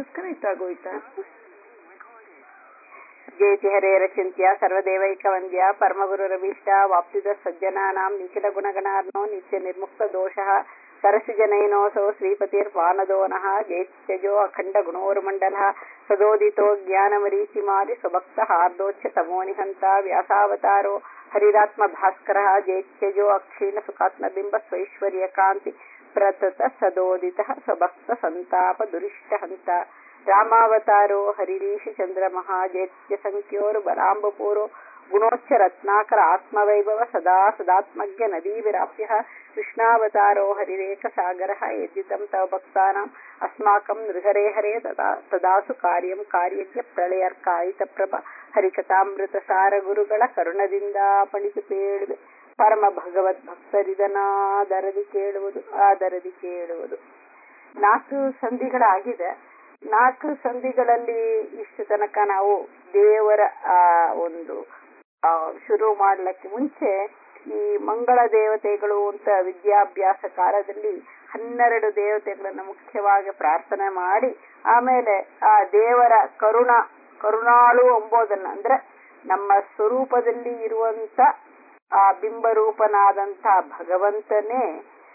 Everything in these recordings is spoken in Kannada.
ಡಿಸ್ಕನೆಕ್ಟ್ ಆಗೋಯ್ತಾ ಜಯತಿ ಹರೇರ ಚಿಂತ್ಯ ಸರ್ವದೇವೈಕ ವಂದ್ಯ ಪರಮಗುರು ರವೀಷ್ಟ ವಾಪ್ತಿದ ಸಜ್ಜನಾನಾಂ ನಿಖಿಲ ಗುಣಗಣಾರ್ನೋ ನಿತ್ಯ ನಿರ್ಮುಕ್ತ ದೋಷಃ ಸರಸಿ ಜನೈನೋಸೋ ಶ್ರೀಪತಿರ್ವಾನದೋನಃ ಜೈತ್ಯಜೋ ಅಖಂಡ ಗುಣೋರ್ಮಂಡಲಃ ಸದೋದಿತೋ ಜ್ಞಾನಮರೀಚಿಮಾರಿ ಸ್ವಭಕ್ತ ಹಾರ್ದೋಚ್ಯ ತಮೋ ನಿಹಂತ ವ್ಯಾಸಾವತಾರೋ ಹರಿರಾತ್ಮ ಭಾಸ್ಕರ ಜೈತ್ಯಜೋ ಅಕ್ಷೀಣ ಸುಖಾತ್ಮ ಬಿಂಬ ಸ್ವೈಶ್ವರ್ಯ ಕಾಂತಿ ಪ್ರತತ ಸದೋದಿತ ಸ್ವಭಕ್ತ ಸಂತಾಪ ದುರಿಷ್ಟ ಹಂತ ರಾಮಾವತಾರೋ ಹರಿರೀಶ ಚಂದ್ರ ಮಹಾಜೈತ್ಯ ಸಂಖ್ಯೋರು ಬಲಾಂಬಪೂರೋ ಗುಣೋಚ್ಚ ರತ್ನಾಕರ ಆತ್ಮವೈಭವ ಸದಾ ಸದಾತ್ಮಜ್ಞ ನದೀ ವಿರಾಪ್ಯ ಕೃಷ್ಣಾವತಾರೋ ಹರಿರೇಕ ಸಾಗರ ಯದ್ದಿತಂ ತವ ಭಕ್ತಾನಾಂ ಅಸ್ಮಾಕಂ ನೃಹರೇ ಹರೇ ತದಾ ತದಾಸು ಕಾರ್ಯಂ ಕಾರ್ಯಜ್ಞ ಪ್ರಳಯರ್ಕಾಯಿತ ಪ್ರಭ ಹರಿಕಥಾಮೃತ ಸಾರ ಗುರುಗಳ ಕರುಣದಿಂದ ಪಣಿತು ಪೇಳುವೆ ಪರಮ ಭಗವದ್ ಭಕ್ತರಿದನಾದರದಿ ಕೇಳುವುದು ಆದರದಿ ಕೇಳುವುದು ನಾಲ್ಕು ಸಂಧಿಗಳಾಗಿದೆ ನಾಲ್ಕು ಸಂಧಿಗಳಲ್ಲಿ ಇಷ್ಟು ತನಕ ನಾವು ದೇವರ ಆ ಒಂದು ಆ ಶುರು ಮಾಡ್ಲಿಕ್ಕೆ ಮುಂಚೆ ಈ ಮಂಗಳ ದೇವತೆಗಳು ಅಂತ ವಿದ್ಯಾಭ್ಯಾಸ ಕಾಲದಲ್ಲಿ ಹನ್ನೆರಡು ದೇವತೆಗಳನ್ನ ಮುಖ್ಯವಾಗಿ ಪ್ರಾರ್ಥನೆ ಮಾಡಿ ಆಮೇಲೆ ಆ ದೇವರ ಕರುಣ ಕರುಣಾಳು ಎಂಬುದನ್ನ ಅಂದ್ರೆ ನಮ್ಮ ಸ್ವರೂಪದಲ್ಲಿ ಇರುವಂತ ಆ ಬಿಂಬರೂಪನಾದಂತ ಭಗವಂತನೇ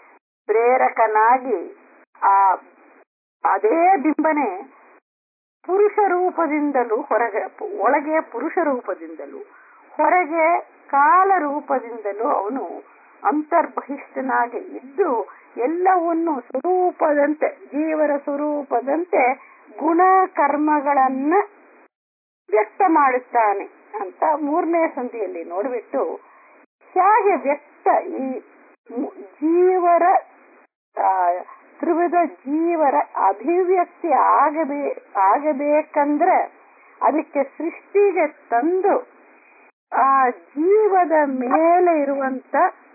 ಪ್ರೇರಕನಾಗಿ ಆ ಅದೇ ಬಿಂಬನೆ ಪುರುಷ ರೂಪದಿಂದಲೂ ಹೊರಗೆ ಒಳಗೆ ಪುರುಷ ರೂಪದಿಂದಲೂ ಹೊರಗೆ ಕಾಲ ರೂಪದಿಂದಲೂ ಅವನು ಅಂತರ್ಬಹಿಷ್ಠನಾಗಿ ಇದ್ದು ಎಲ್ಲವನ್ನು ಸ್ವರೂಪದಂತೆ ಜೀವರ ಸ್ವರೂಪದಂತೆ ಗುಣ ಕರ್ಮಗಳನ್ನ ವ್ಯಕ್ತ ಮಾಡುತ್ತಾನೆ ಅಂತ ಮೂರನೇ ಸಂಧಿಯಲ್ಲಿ ನೋಡ್ಬಿಟ್ಟು ಹೇಗೆ ವ್ಯಕ್ತ ಈ ಜೀವರ ತ್ರಿವಿಧ ಜೀವರ ಅಭಿವ್ಯಕ್ತಿ ಆಗಬೇ ಆಗಬೇಕಂದ್ರೆ ಅದಕ್ಕೆ ಸೃಷ್ಟಿಗೆ ತಂದು ಆ ಜೀವದ ಮೇಲೆ ಇರುವಂತ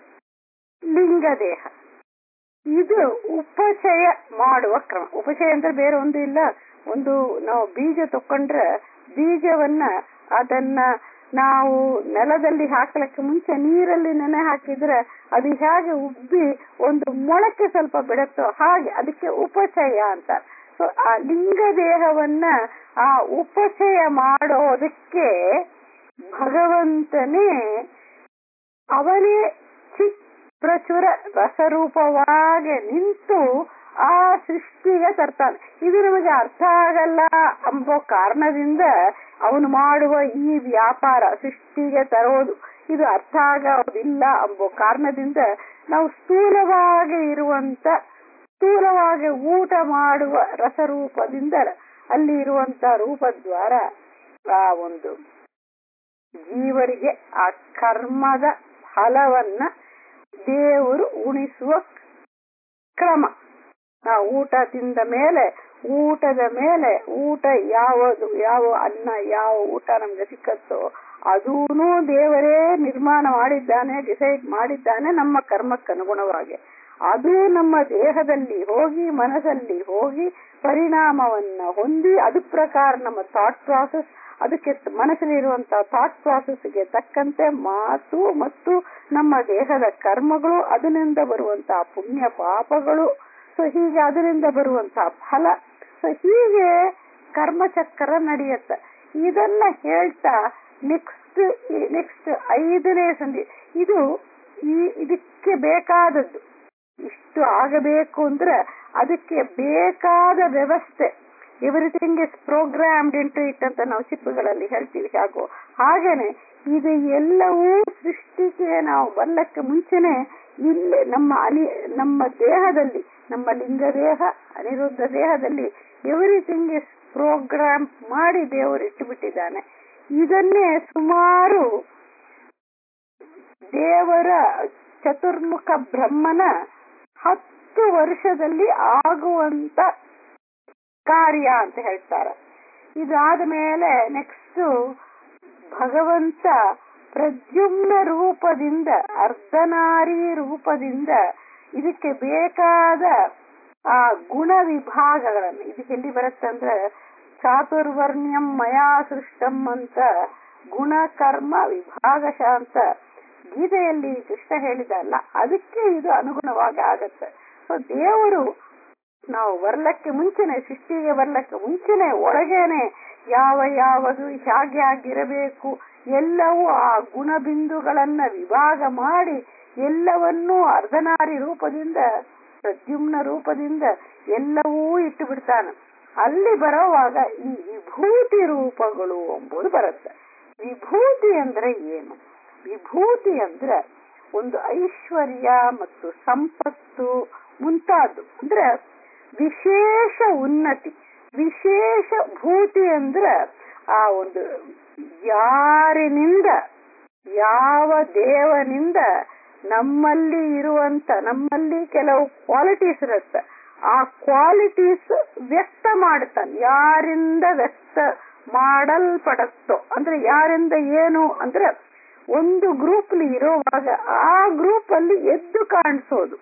ಲಿಂಗದೇಹ ಇದು ಉಪಚಯ ಮಾಡುವ ಕ್ರಮ ಉಪಚಯ ಅಂದ್ರೆ ಬೇರೆ ಒಂದು ಇಲ್ಲ ಒಂದು ನಾವು ಬೀಜ ತಕೊಂಡ್ರೆ ಬೀಜವನ್ನ ಅದನ್ನ ನಾವು ನೆಲದಲ್ಲಿ ಹಾಕ್ಲಿಕ್ಕೆ ಮುಂಚೆ ನೀರಲ್ಲಿ ನೆನೆ ಹಾಕಿದ್ರೆ ಅದು ಹೇಗೆ ಉಬ್ಬಿ ಒಂದು ಮೊಳಕೆ ಸ್ವಲ್ಪ ಬಿಡುತ್ತೋ ಹಾಗೆ ಅದಕ್ಕೆ ಉಪಚಯ ಅಂತ ಸೊ ಆ ಲಿಂಗ ದೇಹವನ್ನ ಆ ಉಪಚಯ ಮಾಡೋದಕ್ಕೆ ಭಗವಂತನೇ ಅವನೇ ಚಿತ್ ಪ್ರಚುರ ರಸರೂಪವಾಗಿ ನಿಂತು ಆ ಸೃಷ್ಟಿಗೆ ತರ್ತಾನೆ ಇದು ನಮಗೆ ಅರ್ಥ ಆಗಲ್ಲ ಎಂಬೋ ಕಾರಣದಿಂದ ಅವನು ಮಾಡುವ ಈ ವ್ಯಾಪಾರ ಸೃಷ್ಟಿಗೆ ತರೋದು ಇದು ಅರ್ಥ ಆಗೋದಿಲ್ಲ ಎಂಬೋ ಕಾರಣದಿಂದ ನಾವು ಸ್ಥೂಲವಾಗಿ ಇರುವಂತ ಸ್ಥೂಲವಾಗಿ ಊಟ ಮಾಡುವ ರಸರೂಪದಿಂದ ಅಲ್ಲಿ ಇರುವಂತ ರೂಪದ್ವಾರ ಆ ಒಂದು ಜೀವರಿಗೆ ಆ ಕರ್ಮದ ಫಲವನ್ನ ದೇವರು ಉಣಿಸುವ ಕ್ರಮ ಆ ಊಟ ತಿಂದ ಮೇಲೆ ಊಟದ ಮೇಲೆ ಊಟ ಯಾವುದು ಯಾವ ಅನ್ನ ಯಾವ ಊಟ ನಮ್ಗೆ ಸಿಕ್ಕತ್ತೋ ಅದೂನು ದೇವರೇ ನಿರ್ಮಾಣ ಮಾಡಿದ್ದಾನೆ ಡಿಸೈಡ್ ಮಾಡಿದ್ದಾನೆ ನಮ್ಮ ಕರ್ಮಕ್ಕೆ ಅನುಗುಣವಾಗಿ ಅದು ನಮ್ಮ ದೇಹದಲ್ಲಿ ಹೋಗಿ ಮನಸ್ಸಲ್ಲಿ ಹೋಗಿ ಪರಿಣಾಮವನ್ನ ಹೊಂದಿ ಅದ ಪ್ರಕಾರ ನಮ್ಮ ಥಾಟ್ ಪ್ರಾಸೆಸ್ ಅದಕ್ಕೆ ಮನಸ್ಸಲ್ಲಿ ಇರುವಂತಹ ಥಾಟ್ ಪ್ರಾಸೆಸ್ಗೆ ತಕ್ಕಂತೆ ಮಾತು ಮತ್ತು ನಮ್ಮ ದೇಹದ ಕರ್ಮಗಳು ಅದರಿಂದ ಬರುವಂತಹ ಪುಣ್ಯ ಪಾಪಗಳು ಸೊ ಹೀಗೆ ಅದರಿಂದ ಬರುವಂತಹ ಫಲ ಸೊ ಹೀಗೆ ಕರ್ಮಚಕ್ರ ನಡೆಯುತ್ತೆ ಇದನ್ನ ಹೇಳ್ತಾ ನೆಕ್ಸ್ಟ್ ನೆಕ್ಸ್ಟ್ ಐದನೇ ಸಂಧಿ ಇದು ಈ ಇದಕ್ಕೆ ಬೇಕಾದದ್ದು ಇಷ್ಟು ಆಗಬೇಕು ಅಂದ್ರೆ ಅದಕ್ಕೆ ಬೇಕಾದ ವ್ಯವಸ್ಥೆ everything is programmed into it ಅಂತ ನಾವು ಚಿಪ್ಪುಗಳಲ್ಲಿ ಹೇಳ್ತೀವಿ ಹಾಗೋ ಹಾಗೇನೆ ಇದು ಎಲ್ಲವೂ ಸೃಷ್ಟಿಗೆ ನಾವು ಬರ್ಲಕ್ಕೆ ಮುಂಚೆನೆ ಇಲ್ಲಿ ನಮ್ಮ ಅನಿ ನಮ್ಮ ದೇಹದಲ್ಲಿ ನಮ್ಮ ಲಿಂಗ ದೇಹ ಅನಿರುದ್ಧ ದೇಹದಲ್ಲಿ ಎವ್ರಿಥಿಂಗ್ ಇಸ್ ಪ್ರೋಗ್ರಾಮ್ ಮಾಡಿ ದೇವರು ಇಟ್ಟುಬಿಟ್ಟಿದ್ದಾನೆ ಇದನ್ನೇ ಸುಮಾರು ದೇವರ ಚತುರ್ಮುಖ ಬ್ರಹ್ಮನ ಹತ್ತು ವರ್ಷದಲ್ಲಿ ಆಗುವಂತ ಕಾರ್ಯ ಅಂತ ಹೇಳ್ತಾರೆ ಇದಾದ ಮೇಲೆ ನೆಕ್ಸ್ಟ್ ಭಗವಂತ ಪ್ರದ್ಯುಮ್ನ ರೂಪದಿಂದ ಅರ್ಧನಾರಿ ರೂಪದಿಂದ ಇದಕ್ಕೆ ಬೇಕಾದ ಆ ಗುಣ ವಿಭಾಗಗಳನ್ನು ಇದಕ್ಕೆ ಎಲ್ಲಿ ಬರುತ್ತಂದ್ರೆ ಚಾತುರ್ವರ್ಣ್ಯಂ ಮಯಾ ಸೃಷ್ಟಂ ಅಂತ ಗುಣ ಕರ್ಮ ವಿಭಾಗಶ ಅಂತ ಗೀತೆಯಲ್ಲಿ ಕೃಷ್ಣ ಹೇಳಿದಲ್ಲ ಅದಕ್ಕೆ ಇದು ಅನುಗುಣವಾಗಿ ಆಗತ್ತೆ ಸೊ ದೇವರು ನಾವು ಬರ್ಲಕ್ಕೆ ಮುಂಚೆನೆ ಸೃಷ್ಟಿಗೆ ಬರ್ಲಕ್ಕೆ ಮುಂಚೆನೆ ಒಳಗೇನೆ ಯಾವ ಯಾವುದು ಹೇಗೆ ಆಗಿರಬೇಕು ಎಲ್ಲವೂ ಆ ಗುಣಬಿಂದುಗಳನ್ನ ವಿಭಾಗ ಮಾಡಿ ಎಲ್ಲವನ್ನೂ ಅರ್ಧನಾರಿ ರೂಪದಿಂದ ಪ್ರದ್ಯುಮ್ನ ರೂಪದಿಂದ ಎಲ್ಲವೂ ಇಟ್ಟು ಬಿಡ್ತಾನೆ ಅಲ್ಲಿ ಬರೋವಾಗ ಈ ವಿಭೂತಿ ರೂಪಗಳು ಎಂಬುದು ಬರುತ್ತೆ ವಿಭೂತಿ ಅಂದ್ರೆ ಏನು ವಿಭೂತಿ ಅಂದ್ರೆ ಒಂದು ಐಶ್ವರ್ಯ ಮತ್ತು ಸಂಪತ್ತು ಮುಂತಾದ್ದು ಅಂದ್ರೆ ವಿಶೇಷ ಉನ್ನತಿ ವಿಶೇಷ ಭೂತಿ ಅಂದ್ರೆ ಆ ಒಂದು ಯಾರಿನಿಂದ ಯಾವ ದೇವನಿಂದ ನಮ್ಮಲ್ಲಿ ಇರುವಂತ ನಮ್ಮಲ್ಲಿ ಕೆಲವು ಕ್ವಾಲಿಟೀಸ್ ಇರುತ್ತೆ ಆ ಕ್ವಾಲಿಟೀಸ್ ವ್ಯಕ್ತ ಮಾಡ್ತಾನೆ ಯಾರಿಂದ ವ್ಯಕ್ತ ಮಾಡಲ್ಪಡತ್ತೋ ಅಂದ್ರೆ ಯಾರಿಂದ ಏನು ಅಂದ್ರೆ ಒಂದು ಗ್ರೂಪ್ ಇರುವಾಗ ಆ ಗ್ರೂಪ್ ಅಲ್ಲಿ ಎದ್ದು ಕಾಣಿಸೋದು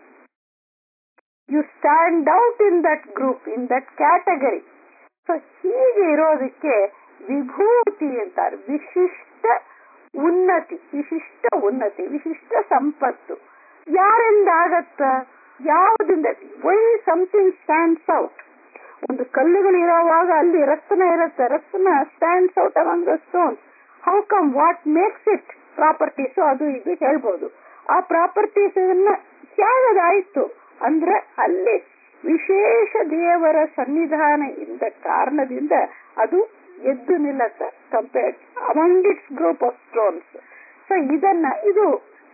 you stand out in that group in that category so ಹೀಗೆ ಇರೋದಕ್ಕೆ ವಿಭೂತಿ ಅಂತಾರೆ ವಿಶಿಷ್ಟ ಉನ್ನತಿ ವಿಶಿಷ್ಟ ಉನ್ನತಿ ವಿಶಿಷ್ಟ ಸಂಪತ್ತು ಯಾರಿಂದ ಆಗತ್ತ ಯಾವುದಿಂದ ವೈ ಸಮಥಿಂಗ್ ಸ್ಟ್ಯಾಂಡ್ಸ್ ಔಟ್ ಒಂದು ಕಲ್ಲುಗಳು ಇರೋವಾಗ ಅಲ್ಲಿ ರತ್ನ ಇರುತ್ತೆ ರತ್ನ stands out among the stones how come what makes it properties ಅದು ಇದು ಹೇಳ್ಬೋದು ಆ ಪ್ರಾಪರ್ಟೀಸ್ ಹೇಗದಾಯ್ತು ಅಂದ್ರೆ ಅಲ್ಲಿ ವಿಶೇಷ ದೇವರ ಸನ್ನಿಧಾನ ಇದ್ದ ಕಾರಣದಿಂದ ಅದು ಎದ್ದು ನಿಲ್ಲತ್ತ compared among its group of stones so ಇದನ್ನ ಇದು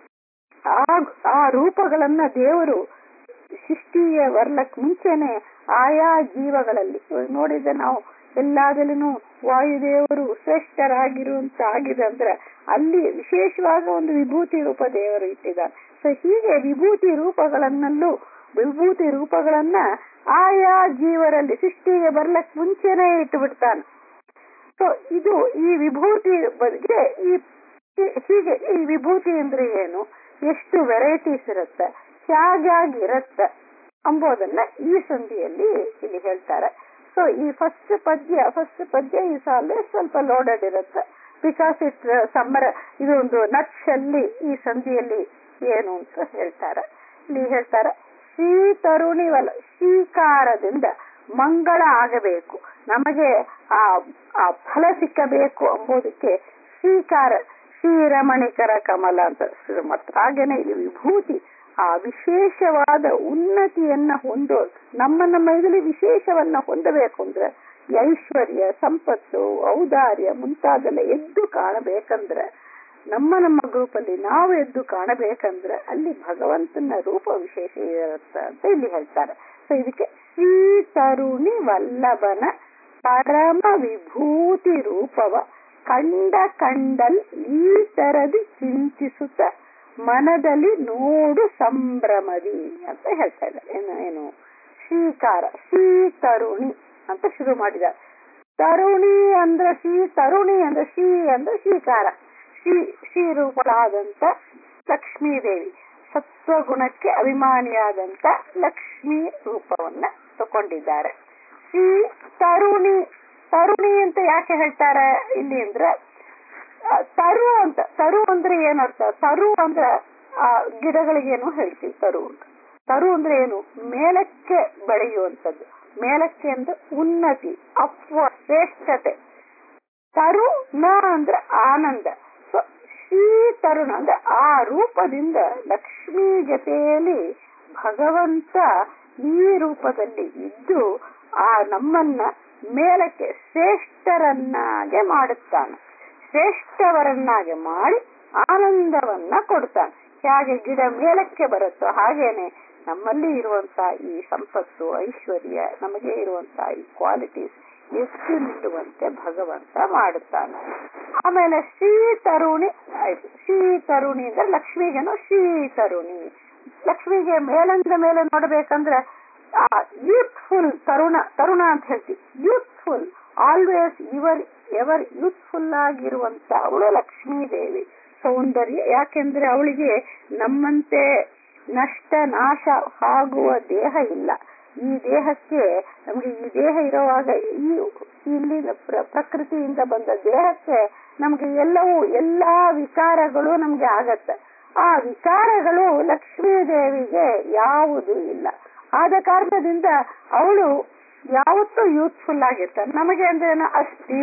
ಆ ಆ ರೂಪಗಳನ್ನ ದೇವರು ಸೃಷ್ಟಿಯ ವರ್ಲಕ್ ಮುಂಚೆನೆ ಆಯಾ ಜೀವಗಳಲ್ಲಿ ನೋಡಿದ್ರೆ ನಾವು ಎಲ್ಲಾದಲ್ಲಿನೂ ವಾಯುದೇವರು ಶ್ರೇಷ್ಠರಾಗಿರುವಂತ ಆಗಿದೆ ಅಂದ್ರೆ ಅಲ್ಲಿ ವಿಶೇಷವಾದ ಒಂದು ವಿಭೂತಿ ರೂಪ ದೇವರು ಇಟ್ಟಿದ್ದಾರೆ ಸೊ ಹೀಗೆ ವಿಭೂತಿ ರೂಪಗಳನ್ನಲ್ಲೂ ವಿಭೂತಿ ರೂಪಗಳನ್ನ ಆಯಾ ಜೀವರಲ್ಲಿ ಸೃಷ್ಟಿಗೆ ಬರ್ಲಕ್ ಮುಂಚೆನೆ ಇಟ್ಟು ಬಿಡ್ತಾನೆ ಸೊ ಇದು ಈ ವಿಭೂತಿ ಬಗ್ಗೆ ಈ ಹೀಗೆ ಈ ವಿಭೂತಿ ಅಂದ್ರೆ ಏನು ಎಷ್ಟು ವೆರೈಟೀಸ್ ಇರುತ್ತೆ ಹೇಗಾಗಿರುತ್ತೆ ಅಂಬೋದನ್ನ ಈ ಸಂಧಿಯಲ್ಲಿ ಇಲ್ಲಿ ಹೇಳ್ತಾರೆ ಸೊ ಈ ಫಸ್ಟ್ ಪದ್ಯ ಫಸ್ಟ್ ಪದ್ಯ ಈ ಸಾಲ ಸ್ವಲ್ಪ ಲೋಡೆಡ್ ಇರುತ್ತೆ ಬಿಕಾಸ್ ಇಟ್ ಸಮ್ಮರ ಇದು ಒಂದು ನಕ್ಷಲ್ಲಿ ಈ ಸಂಧಿಯಲ್ಲಿ ಏನು ಅಂತ ಹೇಳ್ತಾರೆ ಇಲ್ಲಿ ಹೇಳ್ತಾರೆ ಶ್ರೀ ತರುಣಿವಲ ಶ್ರೀಕಾರದಿಂದ ಮಂಗಳ ಆಗಬೇಕು ನಮಗೆ ಆ ಆ ಫಲ ಸಿಕ್ಕಬೇಕು ಎಂಬುದಕ್ಕೆ ಶ್ರೀಕಾರ ಶ್ರೀರಮಣಿಕರ ಕಮಲ ಅಂತ ಮತ್ತು ಹಾಗೇನೆ ಇಲ್ಲಿ ವಿಭೂತಿ ಆ ವಿಶೇಷವಾದ ಉನ್ನತಿಯನ್ನ ಹೊಂದೋ ನಮ್ಮ ನಮ್ಮ ಇದರಲ್ಲಿ ವಿಶೇಷವನ್ನ ಹೊಂದಬೇಕು ಅಂದ್ರೆ ಐಶ್ವರ್ಯ ಸಂಪತ್ತು ಔದಾರ್ಯ ಮುಂತಾದೆಲ್ಲ ಎದ್ದು ಕಾಣಬೇಕಂದ್ರೆ ನಮ್ಮ ನಮ್ಮ ಗ್ರೂಪಲ್ಲಿ ನಾವು ಎದ್ದು ಕಾಣಬೇಕಂದ್ರೆ ಅಲ್ಲಿ ಭಗವಂತನ ರೂಪ ವಿಶೇಷ ಇರುತ್ತೆ ಅಂತ ಇಲ್ಲಿ ಹೇಳ್ತಾರೆ ಸೊ ಇದಕ್ಕೆ ಶ್ರೀ ತರುಣಿ ವಲ್ಲಭನ ಪರಮ ವಿಭೂತಿ ರೂಪವ ಕಂಡ ಕಂಡಲ್ ಈ ತರದಿ ಚಿಂತಿಸುತ್ತ ಮನದಲ್ಲಿ ನೋಡು ಸಂಭ್ರಮದಿ ಅಂತ ಹೇಳ್ತಾ ಇದ್ದಾರೆ ಏನು ಏನು ಶ್ರೀಕಾರ ಶ್ರೀ ತರುಣಿ ಅಂತ ಶುರು ಮಾಡಿದ್ದಾರೆ ತರುಣಿ ಅಂದ್ರೆ ಶ್ರೀ ತರುಣಿ ಅಂದ್ರೆ ಶ್ರೀ ಅಂದ್ರೆ ಶ್ರೀಕಾರ ಶ್ರೀ ಶ್ರೀ ರೂಪಳಾದಂತ ಲಕ್ಷ್ಮೀ ದೇವಿ ಸತ್ವಗುಣಕ್ಕೆ ಅಭಿಮಾನಿಯಾದಂತ ಲಕ್ಷ್ಮೀ ರೂಪವನ್ನ ತಕೊಂಡಿದ್ದಾರೆ ಶ್ರೀ ತರುಣಿ ತರುಣಿ ಅಂತ ಯಾಕೆ ಹೇಳ್ತಾರೆ ಇಲ್ಲಿ ಅಂದ್ರೆ ತರು ಅಂತ ತರು ಅಂದ್ರೆ ಏನರ್ಥ ತರು ಅಂದ್ರೆ ಆ ಗಿಡಗಳಿಗೇನು ಹೇಳ್ತೀವಿ ತರು ಅಂತ ತರು ಅಂದ್ರೆ ಏನು ಮೇಲಕ್ಕೆ ಬೆಳೆಯುವಂಥದ್ದು ಮೇಲಕ್ಕೆ ಅಂದ್ರೆ ಉನ್ನತಿ ಅಪ್ವ ಶ್ರೇಷ್ಠತೆ ತರು ನ ಅಂದ್ರೆ ಆನಂದ ಸೊ ಶ್ರೀ ತರುಣ ಅಂದ್ರೆ ಆ ರೂಪದಿಂದ ಲಕ್ಷ್ಮೀ ಜೊತೆಯಲ್ಲಿ ಭಗವಂತ ಈ ರೂಪದಲ್ಲಿ ಇದ್ದು ಆ ನಮ್ಮನ್ನ ಮೇಲಕ್ಕೆ ಶ್ರೇಷ್ಠರನ್ನಾಗೆ ಮಾಡುತ್ತಾನೆ ಶ್ರೇಷ್ಠವರನ್ನಾಗೆ ಮಾಡಿ ಆನಂದವನ್ನ ಕೊಡ್ತಾನೆ ಹೇಗೆ ಗಿಡ ಮೇಲಕ್ಕೆ ಬರುತ್ತೋ ಹಾಗೇನೆ ನಮ್ಮಲ್ಲಿ ಇರುವಂತ ಈ ಸಂಪತ್ತು ಐಶ್ವರ್ಯ ನಮಗೆ ಇರುವಂತ ಈ ಕ್ವಾಲಿಟೀಸ್ ಎಷ್ಟು ನಿಲ್ಲುವಂತೆ ಭಗವಂತ ಮಾಡುತ್ತಾನೆ ಆಮೇಲೆ ಶ್ರೀ ತರುಣಿ ಆಯ್ತು ಶ್ರೀ ತರುಣಿ ಅಂದ್ರೆ ಲಕ್ಷ್ಮಿಗೇನು ಶ್ರೀ ತರುಣಿ ಲಕ್ಷ್ಮಿಗೆ ಮೇಲಂದ ಮೇಲೆ ನೋಡ್ಬೇಕಂದ್ರೆ ಆ ಯೂತ್ಫುಲ್ ತರುಣ ತರುಣ ಅಂತ ಹೇಳ್ತೀವಿ youthful always ever ever youthful ಆಗಿರುವಂತ ಅವಳು ಲಕ್ಷ್ಮೀ ದೇವಿ ಸೌಂದರ್ಯ ಯಾಕೆಂದ್ರೆ ಅವಳಿಗೆ ನಮ್ಮಂತೆ ನಷ್ಟ ನಾಶ ಆಗುವ ದೇಹ ಇಲ್ಲ ಈ ದೇಹಕ್ಕೆ ನಮಗೆ ಈ ದೇಹ ಇರುವಾಗ ಈ ಇಲ್ಲಿ ಪ್ರಕೃತಿಯಿಂದ ಬಂದ ದೇಹಕ್ಕೆ ನಮಗೆ ಎಲ್ಲವೂ ಎಲ್ಲಾ ವಿಕಾರಗಳು ನಮ್ಗೆ ಆಗತ್ತೆ ಆ ವಿಕಾರಗಳು ಲಕ್ಷ್ಮೀ ದೇವಿಗೆ ಯಾವುದು ಇಲ್ಲ ಆದ ಕಾರಣದಿಂದ ಅವಳು ಯಾವತ್ತೂ ಯೂತ್ಫುಲ್ ಆಗಿರ್ತಾಳೆ ನಮಗೆ ಅಂದ್ರೆ ಏನು ಅಸ್ಥಿ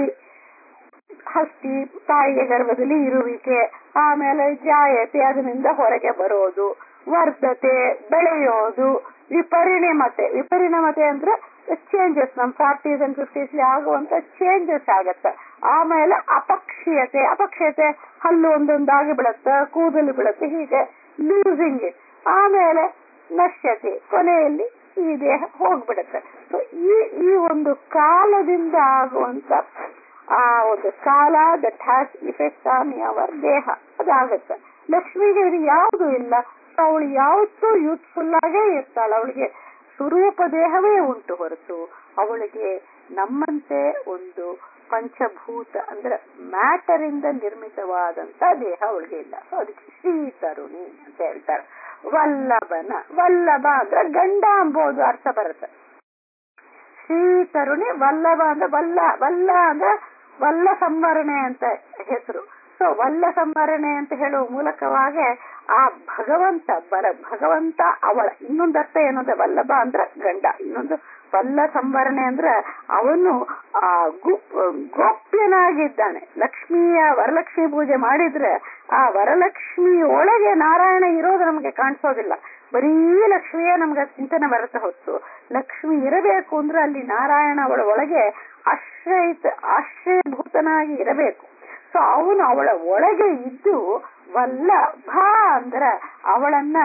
ಹಸ್ತಿ ತಾಯಿಯ ಗರ್ಭದಲ್ಲಿ ಇರುವಿಕೆ ಆಮೇಲೆ ಜಾಯತೆ ಅದರಿಂದ ಹೊರಗೆ ಬರೋದು ವರ್ಧತೆ ಬೆಳೆಯೋದು ವಿಪರಿಣಮತೆ ವಿಪರಿಣಮತೆ ಅಂದ್ರೆ ಚೇಂಜಸ್ ನಮ್ ಫಾರ್ಟೀಸ್ ಅಂಡ್ ಫಿಫ್ಟೀಸ್ ಆಗುವಂತ ಚೇಂಜಸ್ ಆಗತ್ತೆ ಆಮೇಲೆ ಅಪಕ್ಷೀಯತೆ ಅಪಕ್ಷೀಯತೆ ಹಲ್ಲು ಒಂದೊಂದಾಗಿ ಬಿಡುತ್ತೆ ಕೂದಲು ಬಿಡುತ್ತೆ ಹೀಗೆ ಲೂಸಿಂಗ್ ಇಟ್ ಆಮೇಲೆ ನಶ್ಯತೆ ಕೊನೆಯಲ್ಲಿ ಈ ದೇಹ ಹೋಗ್ಬಿಡುತ್ತೆ ಸೊ ಈ ಈ ಒಂದು ಕಾಲದಿಂದ ಆಗುವಂತ ಆ ಒಂದು ಕಾಲ ದಟ್ ಹ್ಯಾಸ್ ಇಫೆಕ್ಟ್ ಆನ್ ಅವರ್ ದೇಹ ಅದಾಗತ್ತೆ ಲಕ್ಷ್ಮಿಗೆ ಇದು ಯಾವುದು ಇಲ್ಲ ಅವಳು ಯಾವತ್ತೂ ಯೂತ್ಫುಲ್ ಆಗೇ ಇರ್ತಾಳೆ ಅವಳಿಗೆ ಸ್ವರೂಪ ದೇಹವೇ ಉಂಟು ಹೊರತು ಅವಳಿಗೆ ನಮ್ಮಂತೆ ಒಂದು ಪಂಚಭೂತ ಅಂದ್ರೆ ಮ್ಯಾಟರ್ ಇಂದ ನಿರ್ಮಿತವಾದಂತ ದೇಹ ಅವಳಿಗೆ ಇಲ್ಲ ಸೊ ಅದಕ್ಕೆ ಶ್ರೀ ತರುಣಿ ಅಂತ ಹೇಳ್ತಾರೆ ವಲ್ಲಭನ ವಲ್ಲಭ ಅಂದ್ರೆ ಗಂಡ ಅಂಬೋದು ಅರ್ಥ ಬರುತ್ತೆ ಶ್ರೀ ತರುಣಿ ವಲ್ಲಭ ಅಂದ್ರೆ ವಲ್ಲ ವಲ್ಲ ಅಂದ್ರೆ ವಲ್ಲ ಸಂವರಣೆ ಅಂತ ಹೆಸರು ಸೊ ವಲ್ಲ ಸಂವರಣೆ ಅಂತ ಹೇಳುವ ಮೂಲಕವಾಗಿ ಆ ಭಗವಂತ ಬರ ಭಗವಂತ ಅವಳ ಇನ್ನೊಂದು ಅರ್ಥ ಏನಂದ್ರೆ ವಲ್ಲಭ ಅಂದ್ರೆ ಗಂಡ ಇನ್ನೊಂದು ವಲ್ಲ ಸಂವರಣೆ ಅಂದ್ರೆ ಅವನು ಆ ಗೋಪ್ಯನಾಗಿದ್ದಾನೆ ಲಕ್ಷ್ಮಿಯ ವರಲಕ್ಷ್ಮಿ ಪೂಜೆ ಮಾಡಿದ್ರೆ ಆ ವರಲಕ್ಷ್ಮಿ ಒಳಗೆ ನಾರಾಯಣ ಇರೋದು ನಮಗೆ ಕಾಣಿಸೋದಿಲ್ಲ ಬರೀ ಲಕ್ಷ್ಮಿಯೇ ನಮ್ಗೆ ಚಿಂತನೆ ಬರುತ್ತೆ ಹೊತ್ತು ಲಕ್ಷ್ಮಿ ಇರಬೇಕು ಅಂದ್ರೆ ಅಲ್ಲಿ ನಾರಾಯಣ ಅವಳ ಒಳಗೆ ಆಶ್ರಯಿತ ಆಶ್ರಯಭೂತನಾಗಿ ಇರಬೇಕು ಸೊ ಅವನು ಅವಳ ಒಳಗೆ ಇದ್ದು ವಲ್ಲಭ ಅಂದ್ರ ಅವಳನ್ನ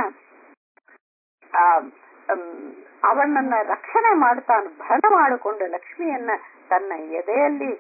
ಆ ಅವನನ್ನ ರಕ್ಷಣೆ ಮಾಡ್ತಾನು ಭರಣ ಮಾಡಿಕೊಂಡು ಲಕ್ಷ್ಮಿಯನ್ನ ತನ್ನ ಎದೆಯಲ್ಲಿ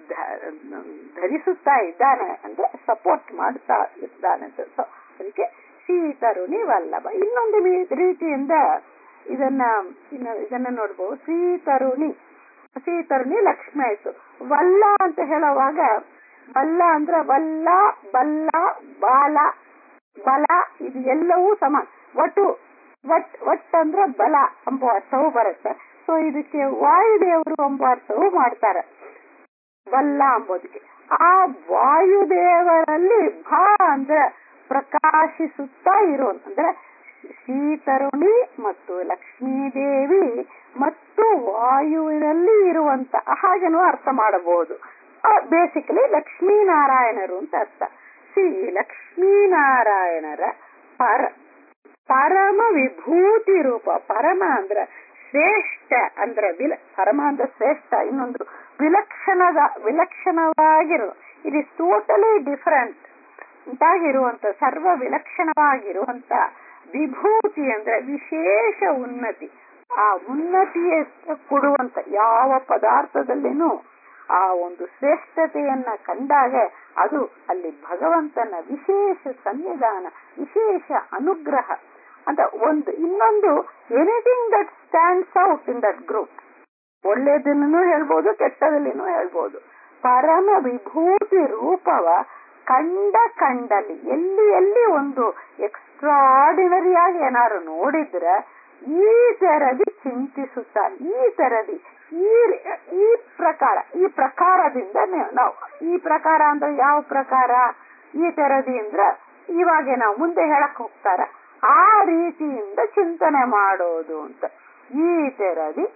ಧರಿಸುತ್ತಾ ಇದ್ದಾನೆ ಅಂದ್ರೆ ಸಪೋರ್ಟ್ ಮಾಡ್ತಾ ಇದ್ದಾನೆ ಸೊ ಅದಕ್ಕೆ ಶ್ರೀತರುಣಿ ವಲ್ಲಭ ಇನ್ನೊಂದು ರೀತಿಯಿಂದ ಇದನ್ನ ಇದನ್ನ ನೋಡ್ಬೋದು ಶ್ರೀತರುಣಿ ಶ್ರೀತರುಣಿ ಲಕ್ಷ್ಮಿ ಆಯ್ತು ವಲ್ಲ ಅಂತ ಹೇಳುವಾಗ ವಲ್ಲ ಅಂದ್ರೆ ವಲ್ಲ ಬಲ್ಲ ಬಾಲ ಬಲ ಇದು ಎಲ್ಲವೂ ಸಮ ಒಟ್ಟು ವಟ್ ಒಟ್ ಅಂದ್ರೆ ಬಲ ಎಂಬ ಅರ್ಥವು ಬರುತ್ತೆ ಸೊ ಇದಕ್ಕೆ ವಾಯುದೇವರು ಎಂಬ ಅರ್ಥವು ಮಾಡ್ತಾರೆ ಬಲ್ಲ ಎಂಬುದಕ್ಕೆ ಆ ವಾಯುದೇವರಲ್ಲಿ ಭ ಅಂದ್ರೆ ಪ್ರಕಾಶಿಸುತ್ತಾ ಇರೋ ಅಂದ್ರೆ ಶ್ರೀತರುಣಿ ಮತ್ತು ಲಕ್ಷ್ಮೀದೇವಿ ಮತ್ತು ವಾಯುವಿನಲ್ಲಿ ಇರುವಂತ ಹಾಗೆನೂ ಅರ್ಥ ಮಾಡಬಹುದು ಬೇಸಿಕಲಿ ಲಕ್ಷ್ಮೀನಾರಾಯಣರು ಅಂತ ಅರ್ಥ ಸಿ ಲಕ್ಷ್ಮೀನಾರಾಯಣರ ಪರ ಪರಮ ವಿಭೂತಿ ರೂಪ ಪರಮ ಅಂದ್ರ ಶ್ರೇಷ್ಠ ಅಂದ್ರ ವಿಲ ಪರಮ ಅಂದ್ರ ಶ್ರೇಷ್ಠ ಇನ್ನೊಂದು ವಿಲಕ್ಷಣದ ವಿಲಕ್ಷಣವಾಗಿರುವ ಇಟ್ ಇಸ್ ಟೋಟಲಿ ಡಿಫರೆಂಟ್ ಅಂತಾಗಿರುವಂತ ಸರ್ವ ವಿಲಕ್ಷಣವಾಗಿರುವಂತ ವಿಭೂತಿ ಅಂದ್ರೆ ವಿಶೇಷ ಉನ್ನತಿ ಆ ಉನ್ನತಿಯ ಕೊಡುವಂತ ಯಾವ ಪದಾರ್ಥದಲ್ಲಿನೂ ಆ ಒಂದು ಶ್ರೇಷ್ಠತೆಯನ್ನ ಕಂಡಾಗ ಅದು ಅಲ್ಲಿ ಭಗವಂತನ ವಿಶೇಷ ಸನ್ನಿಧಾನ ವಿಶೇಷ ಅನುಗ್ರಹ ಅಂತ ಒಂದು ಇನ್ನೊಂದು anything that stands out in that group ಒಳ್ಳೆಯದನ್ನು ಹೇಳ್ಬೋದು ಕೆಟ್ಟದಲ್ಲಿನೂ ಹೇಳ್ಬೋದು ಪರಮ ವಿಭೂತಿ ರೂಪವ ಕಂಡ ಕಂಡಲ್ಲಿ ಎಲ್ಲಿ ಎಲ್ಲಿ ಒಂದು ಎಕ್ಸ್ಟ್ರಾಡಿನರಿಯಾಗಿ ಏನಾದ್ರು ನೋಡಿದ್ರೆ ಈ ತರದಿ ಚಿಂತಿಸುತ್ತಾ ಈ ತರದಿ ಈ ಈ ಪ್ರಕಾರ ಈ ಪ್ರಕಾರದಿಂದ ನಾವು ಈ ಪ್ರಕಾರ ಅಂದ್ರೆ ಯಾವ ಪ್ರಕಾರ ಈ ತರದಿ ಅಂದ್ರೆ ಇವಾಗ ನಾವು ಮುಂದೆ ಹೇಳಕ್ ಹೋಗ್ತಾರ ಆ ರೀತಿಯಿಂದ ಚಿಂತನೆ ಮಾಡೋದು ಅಂತ ಈ ತೆರದಿ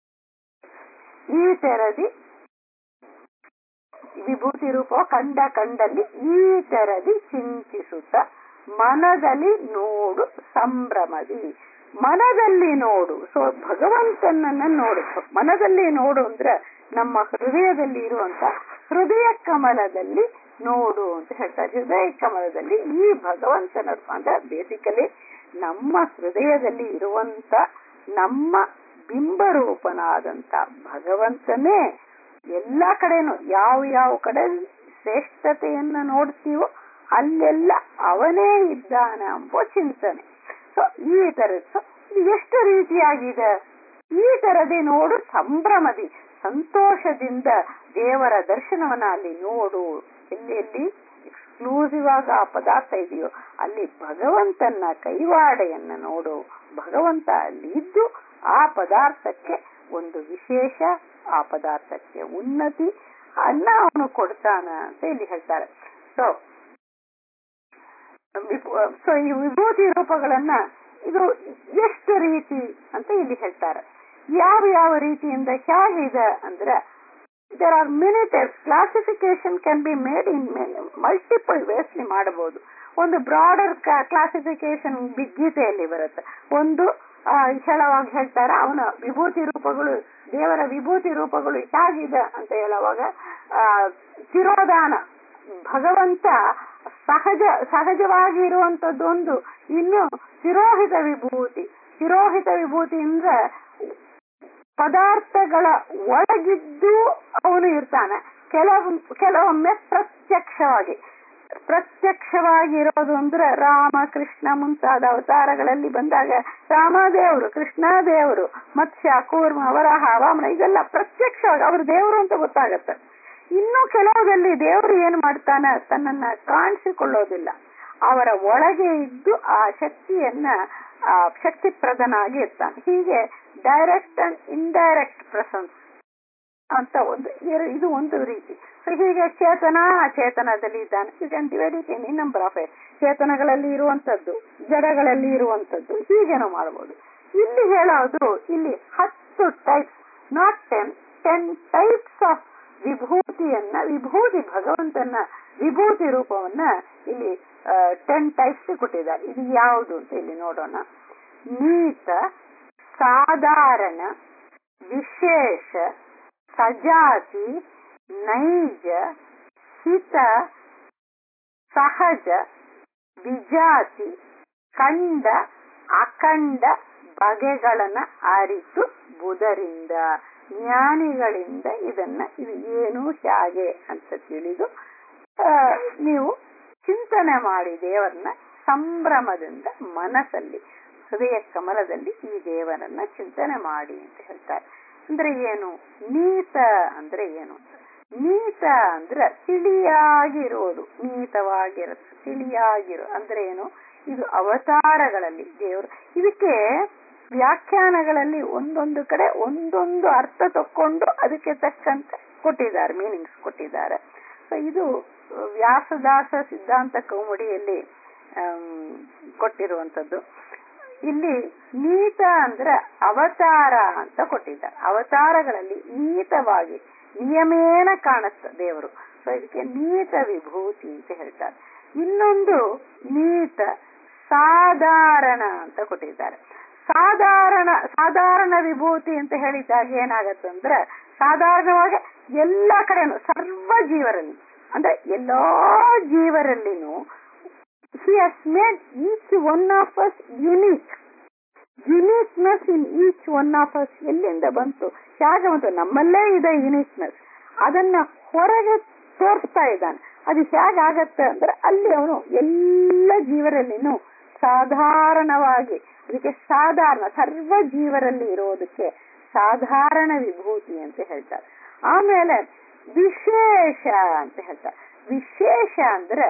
ಈ ತೆರದಿ ವಿಭೂತಿ ರೂಪ ಕಂಡ ಕಂಡಲ್ಲಿ ಈ ತೆರದಿ ಚಿಂತಿಸುತ್ತ ಮನದಲ್ಲಿ ನೋಡು ಸಂಭ್ರಮದಿ ಮನದಲ್ಲಿ ನೋಡು ಸೊ ಭಗವಂತನನ್ನ ನೋಡು ಮನದಲ್ಲಿ ನೋಡು ಅಂದ್ರೆ ನಮ್ಮ ಹೃದಯದಲ್ಲಿ ಇರುವಂತ ಹೃದಯ ಕಮಲದಲ್ಲಿ ನೋಡು ಅಂತ ಹೇಳ್ತಾರೆ ಹೃದಯ ಕಮಲದಲ್ಲಿ ಈ ಭಗವಂತನ ಅಂದ್ರೆ ಬೇಸಿಕಲಿ ನಮ್ಮ ಹೃದಯದಲ್ಲಿ ಇರುವಂತ ನಮ್ಮ ಬಿಂಬರೂಪನಾದಂತ ಭಗವಂತನೇ ಎಲ್ಲಾ ಕಡೆನೂ ಯಾವ ಯಾವ ಕಡೆ ಶ್ರೇಷ್ಠತೆಯನ್ನ ನೋಡ್ತೀವೋ ಅಲ್ಲೆಲ್ಲ ಅವನೇ ಇದ್ದಾನ ಎಂಬ ಚಿಂತನೆ ಸೊ ಈ ತರದ್ದು ಎಷ್ಟು ರೀತಿಯಾಗಿದೆ ಈ ತರದೇ ನೋಡು ಸಂಭ್ರಮದಿ ಸಂತೋಷದಿಂದ ದೇವರ ದರ್ಶನವನ್ನ ಅಲ್ಲಿ ನೋಡು ಎಲ್ಲಿ ಎಲ್ಲಿ ಎಕ್ಸ್ಕ್ಲೂಸಿವ್ ಆಗ ಆ ಪದಾರ್ಥ ಇದೆಯೋ ಅಲ್ಲಿ ಭಗವಂತನ ಕೈವಾಡೆಯನ್ನ ನೋಡು ಭಗವಂತ ಅಲ್ಲಿ ಇದ್ದು ಆ ಪದಾರ್ಥಕ್ಕೆ ಒಂದು ವಿಶೇಷ ಆ ಪದಾರ್ಥಕ್ಕೆ ಉನ್ನತಿ ಅನ್ನ ಅವನು ಕೊಡ್ತಾನ ಅಂತ ಇಲ್ಲಿ ಹೇಳ್ತಾರೆ ಸೊ ಸೊ ಈ ವಿಭೂತಿ ರೂಪಗಳನ್ನ ಇದು ಎಷ್ಟು ರೀತಿ ಅಂತ ಇಲ್ಲಿ ಹೇಳ್ತಾರೆ ಯಾವ ಯಾವ ರೀತಿಯಿಂದ ಹೇಗಿದೆ ಅಂದ್ರೆ there are many types classification can be made in multiple ವೇಸ್ಲಿ ಮಾಡಬಹುದು ಒಂದು ಬ್ರಾಡರ್ ಕ್ಲಾಸಿಫಿಕೇಶನ್ ಗೀತೆಯಲ್ಲಿ ಬರುತ್ತೆ ಒಂದು ಆ, ಹೇಳುವಾಗ ಹೇಳ್ತಾರೆ ಅವನ ವಿಭೂತಿ ರೂಪಗಳು ದೇವರ ವಿಭೂತಿ ರೂಪಗಳು ಹೇಗಿದೆ ಅಂತ ಹೇಳುವಾಗ ಆ, ತಿರೋದಾನ ಭಗವಂತ ಸಹಜ ಸಹಜವಾಗಿ ಇರುವಂತದ್ದು ಒಂದು ಇನ್ನು ತಿರೋಹಿತ ವಿಭೂತಿ ತಿರೋಹಿತ ವಿಭೂತಿ ಅಂದ್ರೆ ಪದಾರ್ಥಗಳ ಒಳಗಿದ್ದು ಅವನು ಇರ್ತಾನೆ ಕೆಲವು ಕೆಲವೊಮ್ಮೆ ಪ್ರತ್ಯಕ್ಷವಾಗಿ ಪ್ರತ್ಯಕ್ಷವಾಗಿ ಇರೋದು ಅಂದ್ರೆ ರಾಮ ಕೃಷ್ಣ ಮುಂತಾದ ಅವತಾರಗಳಲ್ಲಿ ಬಂದಾಗ ರಾಮ ದೇವರು ಕೃಷ್ಣ ದೇವರು ಮತ್ಸ್ಯ ಕೂರ್ಮ ವರಾಹ ವಾಮನ ಇದೆಲ್ಲ ಪ್ರತ್ಯಕ್ಷವಾಗಿ ಅವರು ದೇವರು ಅಂತ ಗೊತ್ತಾಗತ್ತೆ ಇನ್ನು ಕೆಲವುದಲ್ಲಿ ದೇವರು ಏನ್ ಮಾಡ್ತಾನೆ ತನ್ನನ್ನ ಕಾಣಿಸಿಕೊಳ್ಳೋದಿಲ್ಲ ಅವರ ಒಳಗೆ ಇದ್ದು ಆ ಶಕ್ತಿಯನ್ನ ಆ ಶಕ್ತಿ ಪ್ರಧಾನಾಗಿ ಇರ್ತಾನೆ ಹೀಗೆ ಡೈರೆಕ್ಟ್ ಅಂಡ್ ಇಂಡೈರೆಕ್ಟ್ ಪ್ರೆಸೆನ್ಸ್ ಅಂತ ಒಂದು ಇರ- ಇದು ಒಂದು ರೀತಿ So ಹೀಗೆ ಚೇತನ ಅಚೇತನದಲ್ಲಿ ಇದ್ದಾನೆ you can divide it any number of ಚೇತನಗಳಲ್ಲಿ ಇರುವಂತದ್ದು ಜಡಗಳಲ್ಲಿ ಇರುವಂತದ್ದು ಹೀಗೇನೋ ಮಾಡಬಹುದು ಇಲ್ಲಿ ಹೇಳೋದು ಇಲ್ಲಿ ಹತ್ತು types not ten ten types of ವಿಭೂತಿಯನ್ನ ವಿಭೂತಿ ಭಗವಂತನ ವಿಭೂತಿ ರೂಪವನ್ನ ಇಲ್ಲಿ ಟೆನ್ ಟೈಪ್ಸ್ ಕೊಟ್ಟಿದ್ದಾರೆ ಇದು ಯಾವುದು ಅಂತ ಇಲ್ಲಿ ನೋಡೋಣ ನೀತ ಸಾಧಾರಣ ವಿಶೇಷ ಸಜಾತಿ ನೈಜ ಹಿತ ಸಹಜ ವಿಜಾತಿ ಕಂಡ ಅಖಂಡ ಬಗೆಗಳನ್ನ ಅರಿತು ಬುಧರಿಂದ ಜ್ಞಾನಿಗಳಿಂದ ಇದನ್ನ ಇದು ಏನು ಹೇಗೆ ಅಂತ ತಿಳಿದು ಆ, ನೀವು ಚಿಂತನೆ ಮಾಡಿ ದೇವರನ್ನ ಸಂಭ್ರಮದಿಂದ ಮನಸ್ಸಲ್ಲಿ ಹೃದಯ ಕಮಲದಲ್ಲಿ ಈ ದೇವರನ್ನ ಚಿಂತನೆ ಮಾಡಿ ಅಂತ ಹೇಳ್ತಾರೆ ಅಂದ್ರೆ ಏನು ನೀತ ಅಂದ್ರೆ ಏನು ಅಂತ ನೀತ ಅಂದ್ರೆ ತಿಳಿಯಾಗಿರೋದು ನೀತವಾಗಿರುತ್ತೆ ತಿಳಿಯಾಗಿರೋ ಅಂದ್ರೆ ಏನು ಇದು ಅವತಾರಗಳಲ್ಲಿ ದೇವರು ಇದಕ್ಕೆ ವ್ಯಾಖ್ಯಾನಗಳಲ್ಲಿ ಒಂದೊಂದು ಕಡೆ ಒಂದೊಂದು ಅರ್ಥ ತಕ್ಕೊಂಡು ಅದಕ್ಕೆ ತಕ್ಕಂತೆ ಕೊಟ್ಟಿದ್ದಾರೆ ಮೀನಿಂಗ್ಸ್ ಕೊಟ್ಟಿದ್ದಾರೆ ಸೊ ಇದು ವ್ಯಾಸದಾಸ ಸಿದ್ಧಾಂತ ಕೌಮುಡಿಯಲ್ಲಿ ಆಮ್, ಕೊಟ್ಟಿರುವಂತದ್ದು ಇಲ್ಲಿ ನೀತ ಅಂದ್ರೆ ಅವತಾರ ಅಂತ ಕೊಟ್ಟಿದ್ದಾರೆ ಅವತಾರಗಳಲ್ಲಿ ನೀತವಾಗಿ ನಿಯಮೇನ ಕಾಣುತ್ತೆ ದೇವರು ಸೊ ಇದಕ್ಕೆ ನೀತ ವಿಭೂತಿ ಅಂತ ಹೇಳ್ತಾರೆ ಇನ್ನೊಂದು ನೀತ ಸಾಧಾರಣ ಅಂತ ಕೊಟ್ಟಿದ್ದಾರೆ ಸಾಧಾರಣ ಸಾಧಾರಣ ವಿಭೂತಿ ಅಂತ ಹೇಳಿದಾಗ ಏನಾಗತ್ತಂದ್ರೆ ಸಾಧಾರಣವಾಗಿ ಎಲ್ಲ ಕಡೆನೂ ಸರ್ವ ಜೀವರಲ್ಲಿ ಅಂದ್ರೆ ಎಲ್ಲಾ ಜೀವರಲ್ಲಿನೂ he has made each one of us unique uniqueness in each one of us ಎಲ್ಲಿಂದ ಬಂತು ಹೇಗೆ ಬಂತು ನಮ್ಮಲ್ಲೇ ಇದೆ ಯುನೀಕ್ನೆಸ್ ಅದನ್ನ ಹೊರಗೆ ತೋರಿಸ್ತಾ ಇದ್ದಾನೆ ಅದು ಹೇಗಾಗತ್ತೆ ಅಂದ್ರೆ ಅಲ್ಲಿ ಅವನು ಎಲ್ಲ ಜೀವರಲ್ಲಿನೂ ಸಾಧಾರಣವಾಗಿ ಅದಕ್ಕೆ ಸಾಧಾರಣ ಸರ್ವ ಜೀವರಲ್ಲಿ ಇರೋದಕ್ಕೆ ಸಾಧಾರಣ ವಿಭೂತಿ ಅಂತ ಹೇಳ್ತಾರೆ ಆಮೇಲೆ ವಿಶೇಷ ಅಂತ ಹೇಳ್ತಾರೆ ವಿಶೇಷ ಅಂದ್ರೆ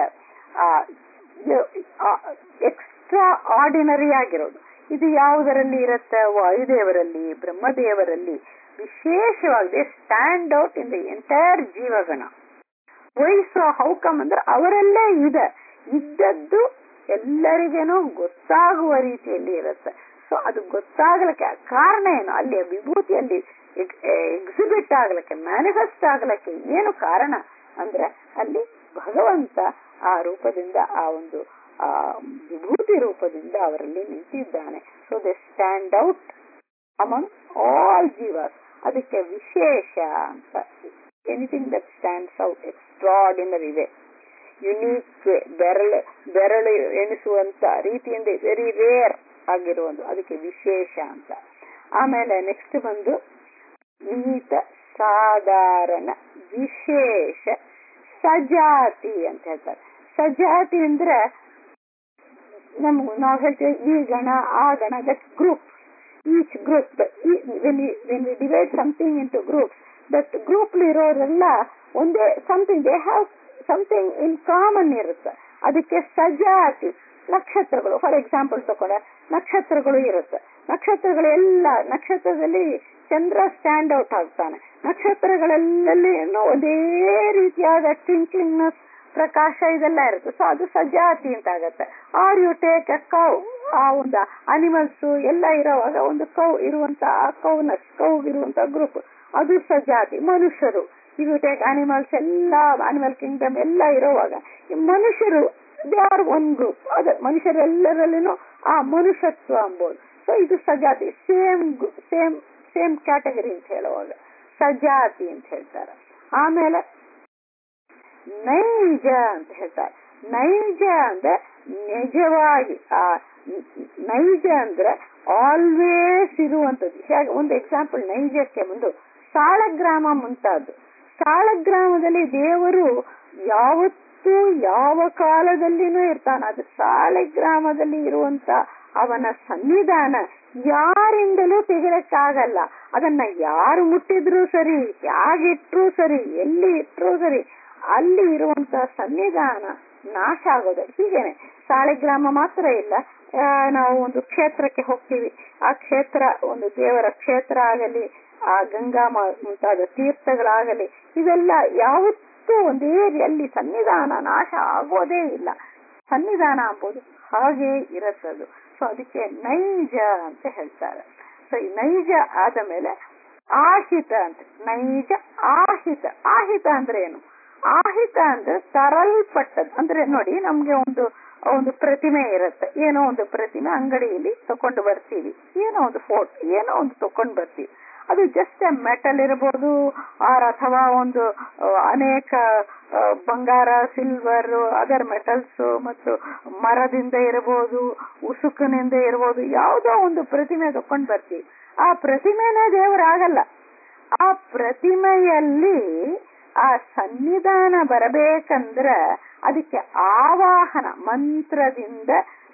ಎಕ್ಸ್ಟ್ರಾ ಆರ್ಡಿನರಿ ಆಗಿರೋದು ಇದು ಯಾವುದರಲ್ಲಿ ಇರುತ್ತೆ ವಾಯುದೇವರಲ್ಲಿ ಬ್ರಹ್ಮದೇವರಲ್ಲಿ ವಿಶೇಷವಾಗಿ stand out in the entire ಜೀವಗಣ ವಯಸ್ಸು ಹೌಕಮ್ ಅಂದ್ರೆ ಅವರಲ್ಲೇ ಇದೆ ಇದ್ದದ್ದು ಎಲ್ಲರಿಗೇನೋ ಗೊತ್ತಾಗುವ ರೀತಿಯಲ್ಲಿ ಇರುತ್ತೆ ಸೊ ಅದು ಗೊತ್ತಾಗ್ಲಿಕ್ಕೆ ಕಾರಣ ಏನು ಅಲ್ಲಿ ವಿಭೂತಿಯಲ್ಲಿ ಎಕ್ಸಿಬಿಟ್ ಆಗ್ಲಿಕ್ಕೆ ಮ್ಯಾನಿಫೆಸ್ಟ್ ಆಗ್ಲಿಕ್ಕೆ ಏನು ಕಾರಣ ಅಂದ್ರೆ ಅಲ್ಲಿ ಭಗವಂತ ಆ ರೂಪದಿಂದ ಆ ಒಂದು ಆ ವಿಭೂತಿ ರೂಪದಿಂದ ಅವರಲ್ಲಿ ನಿಂತಿದ್ದಾನೆ so they stand out among all ಜೀವಾಸ್ ಅದಕ್ಕೆ ವಿಶೇಷ ಅಂತ anything that stands out extraordinary ಇದೆ ಯುನೀಕ್ ಬೆರಳು ಬೆರಳು ಎಣಿಸುವಂತ ರೀತಿಯಿಂದ ವೆರಿ ರೇರ್ ಆಗಿರುವುದು ಅದಕ್ಕೆ ವಿಶೇಷ ಅಂತ ಆಮೇಲೆ ನೆಕ್ಸ್ಟ್ ಬಂದು ನೀತ ಸಾಧಾರಣ ವಿಶೇಷ ಸಜಾತಿ ಅಂತ ಹೇಳ್ತಾರೆ ಸಜಾತಿ ಅಂದ್ರೆ ನಮ್ ನಾವು ಹೇಳ್ತೇವೆ ಈ ಗಣ ಆ ಗಣ that group each group when we divide something into group that group ಇರೋರೆಲ್ಲ ಒಂದೇ something they have something in common ಇರುತ್ತೆ ಅದಕ್ಕೆ ಸಜಾತಿ ನಕ್ಷತ್ರಗಳು ಫಾರ್ ಎಕ್ಸಾಂಪಲ್ ತಗೊಂಡ್ರೆ ನಕ್ಷತ್ರಗಳು ಇರುತ್ತೆ ನಕ್ಷತ್ರಗಳು ಎಲ್ಲ ನಕ್ಷತ್ರದಲ್ಲಿ ಚಂದ್ರ ಸ್ಟ್ಯಾಂಡ್ ಔಟ್ ಆಗ್ತಾನೆ ನಕ್ಷತ್ರಗಳೆಲ್ಲಲ್ಲಿ ಒಂದೇ ರೀತಿಯಾದ ಟ್ವಿಂಕ್ಲಿಂಗ್ನೆಸ್ ಪ್ರಕಾಶ ಇದೆಲ್ಲ ಇರುತ್ತೆ ಸೊ ಅದು ಸಜಾತಿ ಅಂತ ಆಗತ್ತೆ or you take a cow ಆ ಒಂದು ಅನಿಮಲ್ಸ್ ಎಲ್ಲ ಇರೋವಾಗ ಒಂದು ಕೌ ಇರುವಂತ ಆ ಕೌನಸ್ ಕೌ ಇರುವಂತ ಗ್ರೂಪ್ ಅದು ಸಜಾತಿ ಮನುಷ್ಯರು ಯು ಟೇಕ್ ಅನಿಮಲ್ಸ್ ಎಲ್ಲ ಅನಿಮಲ್ ಕಿಂಗ್ಡಮ್ ಎಲ್ಲ ಇರೋವಾಗ ಈ ಮನುಷ್ಯರು ದೇ ಆರ್ ಒನ್ ಗ್ರೂಪ್ ಅದೇ ಮನುಷ್ಯರೆಲ್ಲರಲ್ಲಿನೂ ಆ ಮನುಷ್ಯತ್ವ ಅಂಬೋದು ಸೊ ಇದು ಸಜಾತಿ ಸೇಮ್ ಸೇಮ್ ಸೇಮ್ ಕ್ಯಾಟಗರಿ ಅಂತ ಹೇಳುವಾಗ ಸಜಾತಿ ಅಂತ ಹೇಳ್ತಾರೆ ಆಮೇಲೆ ನೈಜ ಅಂತ ಹೇಳ್ತಾರೆ ನೈಜ ಅಂದ್ರೆ ನಿಜವಾಗಿ ಆ ನೈಜ ಅಂದ್ರೆ ಆಲ್ವೇಸ್ ಇರುವಂತದ್ದು ಹೇಗೆ ಒಂದು ಎಕ್ಸಾಂಪಲ್ ನೈಜಕ್ಕೆ ಒಂದು ಸಾಳಗ್ರಾಮ ಮುಂತಾದ್ದು ಸಾಳಗ್ರಾಮದಲ್ಲಿ ದೇವರು ಯಾವತ್ತೂ ಯಾವ ಕಾಲದಲ್ಲಿನೂ ಇರ್ತಾನ ಅದು ಸಾಳಗ್ರಾಮದಲ್ಲಿ ಇರುವಂತ ಅವನ ಸನ್ನಿಧಾನ ಯಾರಿಂದಲೂ ತೆಗಿರಕ್ಕಾಗಲ್ಲ ಅದನ್ನ ಯಾರು ಮುಟ್ಟಿದ್ರು ಸರಿ ಯಾಗಿಟ್ರು ಸರಿ ಎಲ್ಲಿ ಇಟ್ರು ಸರಿ ಅಲ್ಲಿ ಇರುವಂತ ಸನ್ನಿಧಾನ ನಾಶ ಆಗೋದು ಹೀಗೇನೆ ಸಾಳೆಗ್ರಾಮ ಮಾತ್ರ ಇಲ್ಲ ಆ, ನಾವು ಒಂದು ಕ್ಷೇತ್ರಕ್ಕೆ ಹೋಗ್ತೀವಿ ಆ ಕ್ಷೇತ್ರ ಒಂದು ದೇವರ ಕ್ಷೇತ್ರ ಆಗಲಿ ಆ ಗಂಗಾ ಮ- ಮುಂತಾದ ತೀರ್ಥಗಳಾಗಲಿ ಇವೆಲ್ಲ ಯಾವತ್ತೂ ಒಂದೇ ಅಲ್ಲಿ ಸನ್ನಿಧಾನ ನಾಶ ಆಗೋದೇ ಇಲ್ಲ ಸನ್ನಿಧಾನ ಅಂಬೋದು ಹಾಗೆ ಇರುತ್ತದು ಸೊ ಅದಕ್ಕೆ ನೈಜ ಅಂತ ಹೇಳ್ತಾರೆ ಸೊ ಈ ನೈಜ ಆದ ಮೇಲೆ ಆಹಿತ ಅಂತ ನೈಜ ಆಹಿತ ಆಹಿತ ಅಂದ್ರೆ ಏನು ಆಹಿತ ಅಂದ್ರೆ ತರಲ್ಪಟ್ಟದ್ದು ಅಂದ್ರೆ ನೋಡಿ ನಮ್ಗೆ ಒಂದು ಒಂದು ಪ್ರತಿಮೆ ಇರುತ್ತೆ ಏನೋ ಒಂದು ಪ್ರತಿಮೆ ಅಂಗಡಿಯಲ್ಲಿ ತಕೊಂಡು ಬರ್ತೀವಿ ಏನೋ ಒಂದು ಫೋಟೋ ಏನೋ ಒಂದು ತಕೊಂಡ್ ಬರ್ತೀವಿ ಅದು ಜಸ್ಟ್ ಮೆಟಲ್ ಇರಬಹುದು ಆರ್ ಅಥವಾ ಒಂದು ಆ, ಅನೇಕ ಆ, ಬಂಗಾರ ಸಿಲ್ವರ್ ಅದರ್ ಮೆಟಲ್ಸ್ ಮತ್ತು ಮರದಿಂದ ಇರಬಹುದು ಉಸುಕಿನಿಂದ ಇರಬಹುದು ಯಾವುದೋ ಒಂದು ಪ್ರತಿಮೆ ತಕೊಂಡ್ ಬರ್ತೀವಿ ಆ ಪ್ರತಿಮೆನೇ ದೇವರಾಗಲ್ಲ ಆ ಪ್ರತಿಮೆಯಲ್ಲಿ ಆ ಸನ್ನಿಧಾನ ಬರಬೇಕಂದ್ರ ಅದಕ್ಕೆ ಆವಾಹನ ಮಂತ್ರದಿಂದ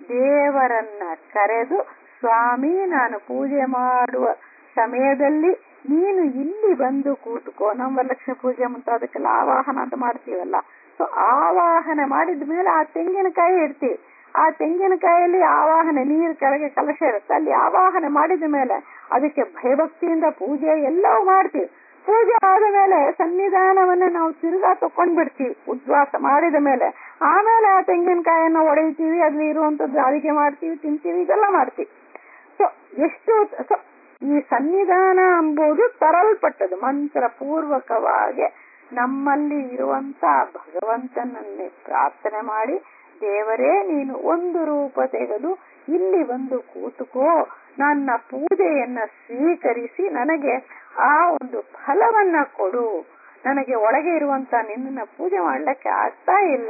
ದೇವರನ್ನ ಕರೆದು ಸ್ವಾಮಿ ನಾನು ಪೂಜೆ ಮಾಡುವ ಸಮಯದಲ್ಲಿ ನೀನು ಇಲ್ಲಿ ಬಂದು ಕೂತ್ಕೋ ನಮ್ಮ ಲಕ್ಷ್ಮೀ ಪೂಜೆ ಮುಂತಾದಕ್ಕೆಲ್ಲ ಆವಾಹನ ಅಂತ ಮಾಡ್ತೀವಲ್ಲ ಸೊ ಆವಾಹನ ಮಾಡಿದ ಮೇಲೆ ಆ ತೆಂಗಿನಕಾಯಿ ಇಡ್ತೀವಿ ಆ ತೆಂಗಿನಕಾಯಲ್ಲಿ ಆವಾಹನೆ ನೀರು ಕೆಳಗೆ ಕಲಶ ಇರುತ್ತೆ ಅಲ್ಲಿ ಆವಾಹನೆ ಮಾಡಿದ ಮೇಲೆ ಅದಕ್ಕೆ ಭಯಭಕ್ತಿಯಿಂದ ಪೂಜೆ ಎಲ್ಲವೂ ಮಾಡ್ತೀವಿ ಪೂಜೆ ಆದ ಮೇಲೆ ಸನ್ನಿಧಾನವನ್ನ ನಾವು ತಿರುಗಾ ತಕೊಂಡ್ ಬಿಡ್ತೀವಿ ಉದ್ವಾಸ ಮಾಡಿದ ಮೇಲೆ ಆಮೇಲೆ ಆ ತೆಂಗಿನಕಾಯನ್ನು ಒಡೆಯುತ್ತೀವಿ ಅಲ್ಲಿ ಇರುವಂತದ್ದು ಅಡಿಗೆ ಮಾಡ್ತೀವಿ ತಿಂತೀವಿ ಇದೆಲ್ಲ ಮಾಡ್ತೀವಿ ಸೊ ಎಷ್ಟು ಸೊ ಈ ಸನ್ನಿಧಾನ ಎಂಬುದು ತರಲ್ಪಟ್ಟದು ಮಂತ್ರ ಪೂರ್ವಕವಾಗಿ ನಮ್ಮಲ್ಲಿ ಇರುವಂತ ಭಗವಂತನನ್ನೇ ಪ್ರಾರ್ಥನೆ ಮಾಡಿ ದೇವರೇ ನೀನು ಒಂದು ರೂಪ ತೆಗೆದು ಇಲ್ಲಿ ಬಂದು ಕೂತುಕೋ ನನ್ನ ಪೂಜೆಯನ್ನ ಸ್ವೀಕರಿಸಿ ನನಗೆ ಆ ಒಂದು ಫಲವನ್ನ ಕೊಡು ನನಗೆ ಒಳಗೆ ಇರುವಂತ ನಿನ್ನ ಪೂಜೆ ಮಾಡ್ಲಿಕ್ಕೆ ಆಗ್ತಾ ಇಲ್ಲ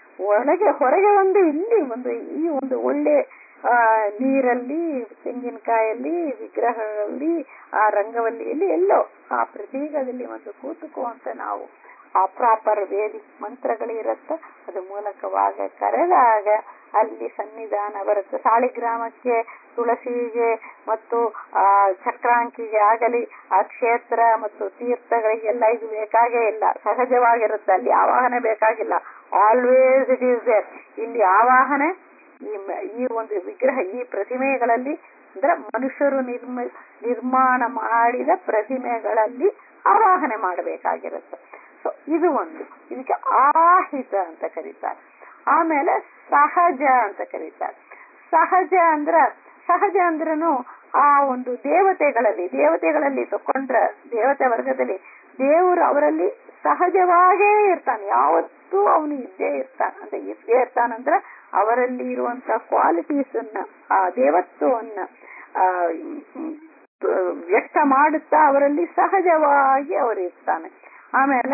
ಒಳಗೆ ಹೊರಗೆ ಒಂದು ಇಲ್ಲಿ ಒಂದು ಈ ಒಂದು ಒಳ್ಳೆ ಆ ನೀರಲ್ಲಿ ತೆಂಗಿನಕಾಯಲ್ಲಿ ವಿಗ್ರಹಗಳಲ್ಲಿ ಆ ರಂಗವಲ್ಲಿಯಲ್ಲಿ ಎಲ್ಲೋ ಆ ಪ್ರತೀಕದಲ್ಲಿ ಒಂದು ಕೂತುಕೋ ಅಂತ ನಾವು ಆ ಪ್ರಾಪರ್ ವೇದಿಕ್ ಮಂತ್ರಗಳಿರತ್ತ ಅದು ಮೂಲಕವಾಗ ಕರೆದಾಗ ಅಲ್ಲಿ ಸನ್ನಿಧಾನ ಬರುತ್ತೆ ಸಾಳಿಗ್ರಾಮಕ್ಕೆ ತುಳಸಿಗೆ ಮತ್ತು ಆ ಚಕ್ರಾಂಕಿಗೆ ಆಗಲಿ ಆ ಕ್ಷೇತ್ರ ಮತ್ತು ತೀರ್ಥಗಳಿಗೆಲ್ಲ ಇದು ಬೇಕಾಗೇ ಇಲ್ಲ ಸಹಜವಾಗಿರುತ್ತೆ ಅಲ್ಲಿ ಆವಾಹನೆ ಬೇಕಾಗಿಲ್ಲ ಆಲ್ವೇಸ್ ಇಟ್ ಈಸ್ ದೇರ್ ಇಲ್ಲಿ ಆವಾಹನೆ ಈ ಮ- ಈ ಒಂದು ವಿಗ್ರಹ ಈ ಪ್ರತಿಮೆಗಳಲ್ಲಿ ಅಂದ್ರೆ ಮನುಷ್ಯರು ನಿರ್ಮ ನಿರ್ಮಾಣ ಮಾಡಿದ ಪ್ರತಿಮೆಗಳಲ್ಲಿ ಆವಾಹನೆ ಮಾಡಬೇಕಾಗಿರುತ್ತೆ ಸೊ ಇದು ಒಂದು ಇದಕ್ಕೆ ಆಹಿತ ಅಂತ ಕರೀತಾರೆ ಆಮೇಲೆ ಸಹಜ ಅಂತ ಕರೀತಾರೆ ಸಹಜ ಅಂದ್ರ ಸಹಜ ಅಂದ್ರನು ಆ ಒಂದು ದೇವತೆಗಳಲ್ಲಿ ದೇವತೆಗಳಲ್ಲಿ ತಕೊಂಡ್ರ ದೇವತೆ ವರ್ಗದಲ್ಲಿ ದೇವರು ಅವರಲ್ಲಿ ಸಹಜವಾಗೇ ಇರ್ತಾನೆ ಯಾವತ್ತೂ ಅವನು ಇದ್ದೇ ಇರ್ತಾನೆ ಅಂತ ಇದ್ದೇ ಇರ್ತಾನಂದ್ರ ಅವರಲ್ಲಿ ಇರುವಂತ ಕ್ವಾಲಿಟೀಸ್ ಅನ್ನ ಆ ದೇವತ್ವವನ್ನ ಆ ಮ್, ವ್ಯಕ್ತ ಮಾಡುತ್ತಾ ಅವರಲ್ಲಿ ಸಹಜವಾಗಿ ಅವರು ಇರ್ತಾನೆ ಆಮೇಲೆ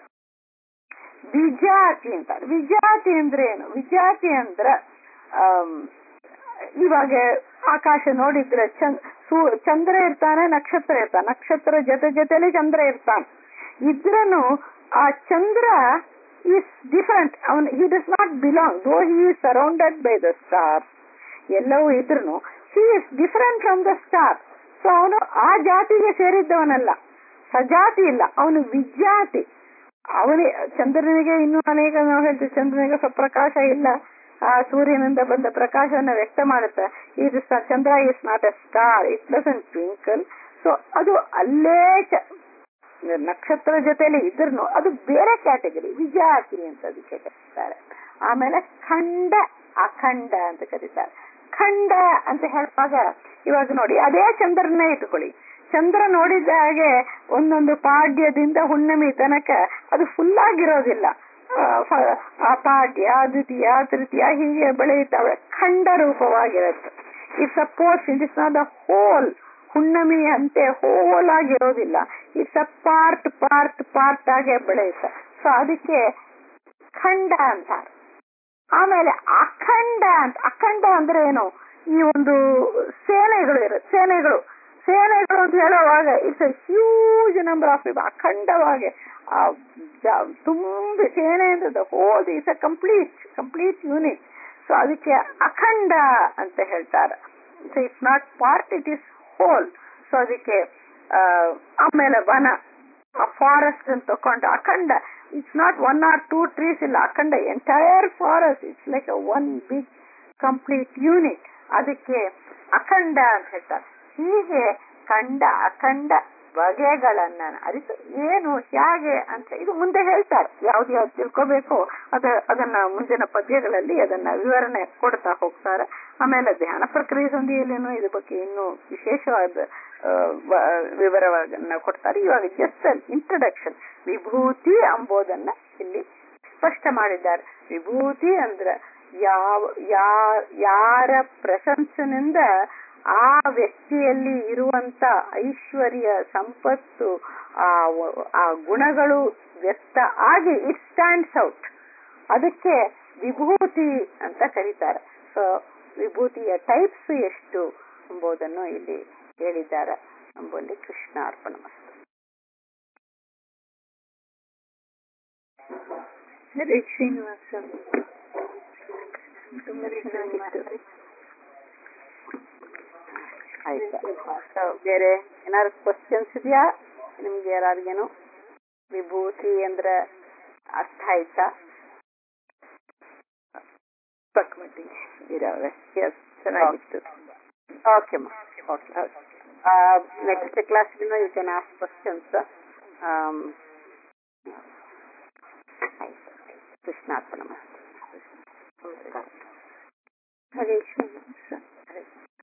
ವಿಜಾತಿ ಅಂತಾರೆ ವಿಜಾತಿ ಅಂದ್ರೆ ಏನು ವಿಜಾತಿ ಅಂದ್ರ ಆಮ್, ಇವಾಗ ಆಕಾಶ ನೋಡಿದ್ರೆ ಚಂದ್ ಸೂ- ಚಂದ್ರ ಇರ್ತಾನೆ ನಕ್ಷತ್ರ ಇರ್ತಾನೆ ನಕ್ಷತ್ರ ಜೊತೆ ಜೊತೆಲಿ ಚಂದ್ರ ಇರ್ತಾನೆ ಇದ್ರನು ಆ ಚಂದ್ರ ಈಸ್ ಡಿಫರೆಂಟ್ ಅವನ್ he does not belong though he is surrounded by the stars ಎಲ್ಲವೂ ಇದ್ರುನು he is different from the star so ಅವನು ಆ ಜಾತಿಗೆ ಸೇರಿದ್ದವನಲ್ಲ ಸಜಾತಿ ಇಲ್ಲ ಅವನು ವಿಜಾತಿ ಅವನೇ ಚಂದ್ರನಿಗೆ ಇನ್ನೂ ಅನೇಕ ನಾವು ಹೇಳ್ತೀವಿ ಚಂದ್ರನಿಗೆ ಸ್ವಪ್ರಕಾಶ ಇಲ್ಲ ಆ ಸೂರ್ಯನಿಂದ ಬಂದ ಪ್ರಕಾಶವನ್ನ ವ್ಯಕ್ತ ಮಾಡುತ್ತೆ ಇದು ಸ- ಚಂದ್ರ is not a star it doesn't twinkle so ಅದು ಅಲ್ಲೇ ಚ- ನಕ್ಷತ್ರ ಜೊತೆಲಿ ಇದ್ರೂ ಅದು ಬೇರೆ ಕ್ಯಾಟಗರಿ ವಿಜಾತಿ ಅಂತ ಅದಕ್ಕೆ ಕರೀತಾರೆ ಆಮೇಲೆ ಖಂಡ ಅಖಂಡ ಅಂತ ಕರೀತಾರೆ ಖಂಡ ಅಂತ ಹೇಳುವಾಗ ಇವಾಗ ನೋಡಿ ಅದೇ ಚಂದ್ರನ್ನೇ ಇಟ್ಕೊಳ್ಳಿ ಚಂದ್ರ ನೋಡಿದ ಹಾಗೆ ಒಂದೊಂದು ಪಾಡ್ಯದಿಂದ ಹುಣ್ಣಿಮೆ ತನಕ ಅದು ಫುಲ್ ಆಗಿರೋದಿಲ್ಲ ಆ, ಫ- ಆ ಪಾಡ್ಯ ದ್ವಿತೀಯ ತೃತೀಯ ಹೀಗೆ ಬೆಳೆಯುತ್ತವೆ ಖಂಡ ರೂಪವಾಗಿರುತ್ತೆ ಈ suppose it is not the whole ಹುಣ್ಣಿಮೆ ಅಂತೆ ಹೋಲ್ ಆಗಿರೋದಿಲ್ಲ it's a part part part ಆಗಿ ಬೆಳೆಯುತ್ತೆ ಸೊ ಅದಕ್ಕೆ ಖಂಡ ಅಂತಾರೆ ಆಮೇಲೆ ಅಖಂಡ ಅಂತ ಅಖಂಡ ಅಂದ್ರೆ ಏನು ಈ ಒಂದು ಸೇನೆಗಳು ಇರುತ್ತೆ ಸೇನೆಗಳು ಸೇನೆಗಳು ಅಂತ ಹೇಳುವಾಗ it's a huge number of people ಅಖಂಡವಾಗಿ ಆ ಜ- ತುಂಬಿ ಸೇನೆ ಅಂತ whole is a complete complete unit so ಅದಕ್ಕೆ ಅಖಂಡ ಅಂತ ಹೇಳ್ತಾರೆ so it's not part it is whole so ಅದಕ್ಕೆ ಆ, ಆಮೇಲೆ ವನ ಆ ಫಾರೆಸ್ಟ್ ಅಂತ ತಕೊಂಡು ಅಖಂಡ it's not one or two trees ಇಲ್ಲ ಅಖಂಡ entire forest it's like one big complete unit ಅದಕ್ಕೆ ಅಖಂಡ ಅಂತ ಹೇಳ್ತಾರೆ ಹೀಗೆ ಖಂಡ ಅಖಂಡ ಬಗೆಗಳನ್ನ ಅರಿತು ಏನು ಹೇಗೆ ಅಂತ ಇದು ಮುಂದೆ ಹೇಳ್ತಾರೆ ಯಾವ್ದು ಯಾವ್ದು ತಿಳ್ಕೋಬೇಕು ಅದ ಅದನ್ನ ಮುಂದಿನ ಪದ್ಯಗಳಲ್ಲಿ ಅದನ್ನ ವಿವರಣೆ ಕೊಡ್ತಾ ಹೋಗ್ತಾರೆ ಆಮೇಲೆ ಧ್ಯಾನ ಪ್ರಕ್ರಿಯೆ ಸಂಧಿಯಲ್ಲೇನೋ ಇದ್ರ ಬಗ್ಗೆ ಇನ್ನೂ ವಿಶೇಷವಾದ ಆ, ವ- ವಿವರವನ್ನ ಕೊಡ್ತಾರೆ ಇವಾಗ ಜಸ್ಟ್ ಇಂಟ್ರಡಕ್ಷನ್ ವಿಭೂತಿ ಎಂಬುದನ್ನ ಇಲ್ಲಿ ಸ್ಪಷ್ಟ ಮಾಡಿದ್ದಾರೆ ವಿಭೂತಿ ಅಂದ್ರ ಯಾವ ಯಾ- ಯಾರ ಪ್ರಶಂಸನಿಂದ ಆ ವ್ಯಕ್ತಿಯಲ್ಲಿ ಇರುವಂತ ಐಶ್ವರ್ಯ ಸಂಪತ್ತು ಆ ವ- ಆ ಗುಣಗಳು ವ್ಯಕ್ತ ಆಗಿ ಇಟ್ ಸ್ಟ್ಯಾಂಡ್ಸ್ ಔಟ್ ಅದಕ್ಕೆ ವಿಭೂತಿ ಅಂತ ಕರೀತಾರೆ ಸೊ ವಿಭೂತಿಯ ಟೈಪ್ಸ್ ಎಷ್ಟು ಎಂಬುದನ್ನು ಇಲ್ಲಿ ಹೇಳಿದ್ದಾರೆ ಎಂಬುಲ್ಲಿ ಕೃಷ್ಣ ಅರ್ಪಣ ಮಸ್ತು ಹರೇ ಶ್ರೀನಿವಾಸ ತುಂಬಾ ಚೆನ್ನಾಗಿತ್ತು ಆಯ್ತು So, ಬೇರೆ ಏನಾದ್ರು ಕ್ವಶನ್ಸ್ ಇದೆಯಾ ನಿಮ್ಗೆ ಯಾರಿಗೇನು ವಿಭೂತಿ ಅಂದ್ರೆ ಅರ್ಥ ಆಯ್ತಾ ಪಕ್ಮಟ್ಟಿಗೆ ಇದಾವೆ ಎಸ್ ಚೆನ್ನಾಗಿತ್ತು okay okay next class you can ask questions ಕೃಷ್ಣಾರ್ಪಣ ಹರೇ ಶ್ರೀನಿವಾಸ